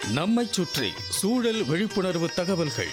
நம்மைச் சுற்றி சூழல் விழிப்புணர்வு தகவல்கள்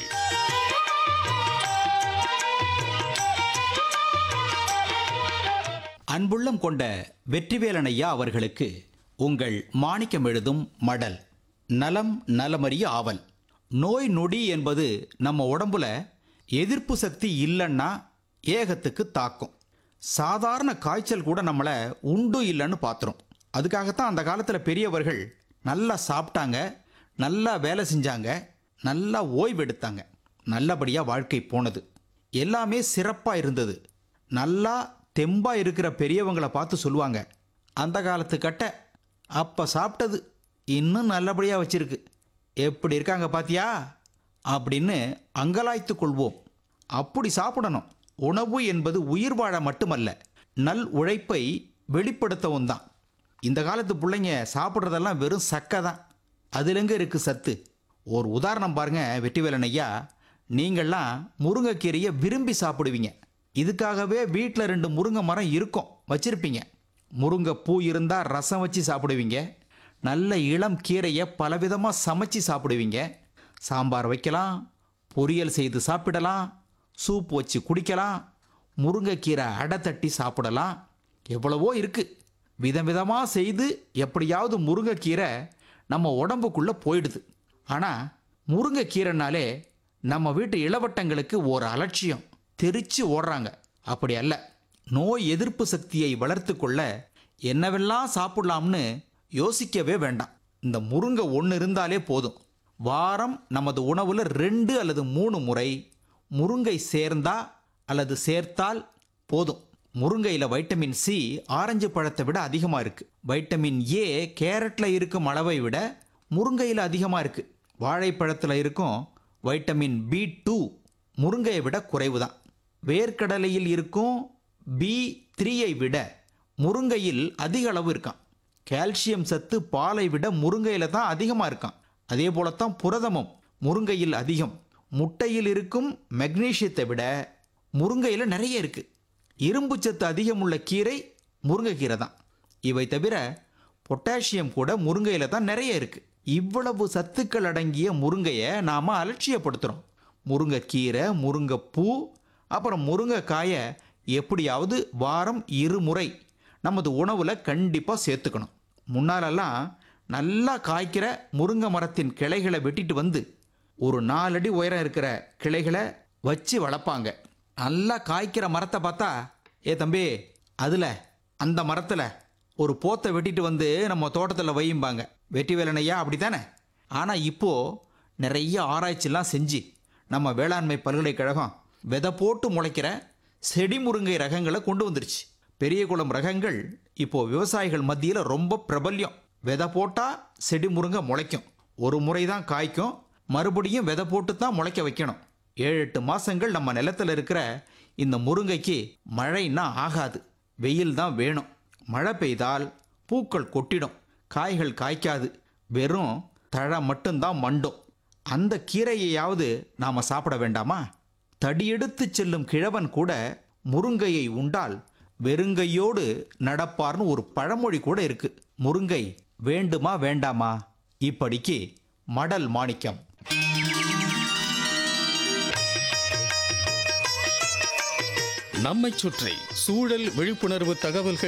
அன்புள்ளம் கொண்ட வெற்றிவேலன் ஐயா அவர்களுக்கு உங்கள் மாணிக்கம் எழுதும் மடல் நலம் நலமறிய ஆவல் நோய் நொடி என்பது நம்ம உடம்புல எதிர்ப்பு சக்தி இல்லைன்னா ஏகத்துக்கு தாக்கும் சாதாரண காய்ச்சல் கூட நம்மளை உண்டு இல்லைன்னு பார்த்துரும் அதுக்காகத்தான் அந்த காலத்தில் பெரியவர்கள் நல்லா சாப்பிட்டாங்க நல்லா வேலை செஞ்சாங்க நல்லா ஓய்வெடுத்தாங்க நல்லபடியாக வாழ்க்கை போனது எல்லாமே சிறப்பாக இருந்தது நல்லா தெம்பா இருக்கிற பெரியவங்களை பார்த்து சொல்லுவாங்க அந்த காலத்து கட்டை அப்போ சாப்பிட்டது இன்னும் நல்லபடியாக வச்சிருக்கு எப்படி இருக்காங்க பாத்தியா அப்படின்னு அங்கலாய்த்து கொள்வோம் அப்படி சாப்பிடணும் உணவு என்பது உயிர் வாழ மட்டுமல்ல நல் உழைப்பை வெளிப்படுத்தவும் தான் இந்த காலத்து பிள்ளைங்க சாப்பிட்றதெல்லாம் வெறும் சக்கை தான் அதுலங்க இருக்கு சத்து ஒரு உதாரணம் பாருங்க வெற்றிவேலன் ஐயா நீங்கள்லாம் முருங்கைக்கீரையை விரும்பி சாப்பிடுவீங்க இதுக்காகவே வீட்டில் ரெண்டு முருங்கை மரம் இருக்கும் வச்சிருப்பீங்க முருங்கை பூ இருந்தால் ரசம் வச்சு சாப்பிடுவீங்க நல்ல இளம் கீரையை பலவிதமாக சமைச்சு சாப்பிடுவீங்க சாம்பார் வைக்கலாம் பொரியல் செய்து சாப்பிடலாம் சூப் வச்சு குடிக்கலாம் முருங்கைக்கீரை அடை தட்டி சாப்பிடலாம் எவ்வளவோ இருக்குது விதம் விதமாக செய்து எப்படியாவது முருங்கைக்கீரை நம்ம உடம்புக்குள்ளே போயிடுது ஆனால் முருங்கைக்கீரைனாலே நம்ம வீட்டு இளவட்டங்களுக்கு ஒரு அலட்சியம் தெரிச்சு ஓடுறாங்க அப்படி அல்ல நோய் எதிர்ப்பு சக்தியை வளர்த்து கொள்ள என்னவெல்லாம் சாப்பிடலாம்னு யோசிக்கவே வேண்டாம் இந்த முருங்கை ஒன்று இருந்தாலே போதும் வாரம் நமது உணவில் ரெண்டு அல்லது மூணு முறை முருங்கை சேர்ந்தா அல்லது சேர்த்தால் போதும் முருங்கையில் வைட்டமின் சி ஆரஞ்சு பழத்தை விட அதிகமாக இருக்குது வைட்டமின் ஏ கேரட்டில் இருக்கும் அளவை விட முருங்கையில் அதிகமாக இருக்குது வாழைப்பழத்தில் இருக்கும் வைட்டமின் பி டூ முருங்கையை விட குறைவு தான் வேர்க்கடலையில் இருக்கும் பி த்ரீயை விட முருங்கையில் அதிக அளவு இருக்கான் கால்சியம் சத்து பாலை விட முருங்கையில் தான் அதிகமாக இருக்கான் அதே போலத்தான் புரதமும் முருங்கையில் அதிகம் முட்டையில் இருக்கும் மெக்னீசியத்தை விட முருங்கையில் நிறைய இருக்குது இரும்பு சத்து அதிகம் உள்ள கீரை முருங்கைக்கீரை தான் இவை தவிர பொட்டாசியம் கூட முருங்கையில் தான் நிறைய இருக்குது இவ்வளவு சத்துக்கள் அடங்கிய முருங்கையை நாம் அலட்சியப்படுத்துகிறோம் முருங்கைக்கீரை முருங்கைப்பூ அப்புறம் முருங்கைக்காயை எப்படியாவது வாரம் இருமுறை நமது உணவில் கண்டிப்பாக சேர்த்துக்கணும் முன்னாலெல்லாம் நல்லா காய்க்கிற முருங்கை மரத்தின் கிளைகளை வெட்டிட்டு வந்து ஒரு நாலடி உயரம் இருக்கிற கிளைகளை வச்சு வளர்ப்பாங்க நல்லா காய்க்கிற மரத்தை பார்த்தா ஏ தம்பி அதில் அந்த மரத்தில் ஒரு போத்தை வெட்டிட்டு வந்து நம்ம தோட்டத்தில் வையும்பாங்க வெட்டி வேலனையா அப்படி தானே ஆனால் இப்போது நிறைய ஆராய்ச்சிலாம் செஞ்சு நம்ம வேளாண்மை பல்கலைக்கழகம் விதை போட்டு முளைக்கிற செடி முருங்கை ரகங்களை கொண்டு வந்துருச்சு பெரியகுளம் ரகங்கள் இப்போ விவசாயிகள் மத்தியில் ரொம்ப பிரபல்யம் விதை போட்டால் செடி முருங்கை முளைக்கும் ஒரு முறை தான் காய்க்கும் மறுபடியும் விதை போட்டு தான் முளைக்க வைக்கணும் ஏழு எட்டு மாசங்கள் நம்ம நிலத்துல இருக்கிற இந்த முருங்கைக்கு மழைன்னா ஆகாது வெயில் தான் வேணும் மழை பெய்தால் பூக்கள் கொட்டிடும் காய்கள் காய்க்காது வெறும் தழை மட்டும்தான் மண்டும் அந்த கீரையையாவது நாம் சாப்பிட வேண்டாமா தடியெடுத்து செல்லும் கிழவன் கூட முருங்கையை உண்டால் வெறுங்கையோடு நடப்பார்னு ஒரு பழமொழி கூட இருக்கு முருங்கை வேண்டுமா வேண்டாமா இப்படிக்கு மடல் மாணிக்கம் நம்மைச் சுற்றி சூழல் விழிப்புணர்வு தகவல்கள்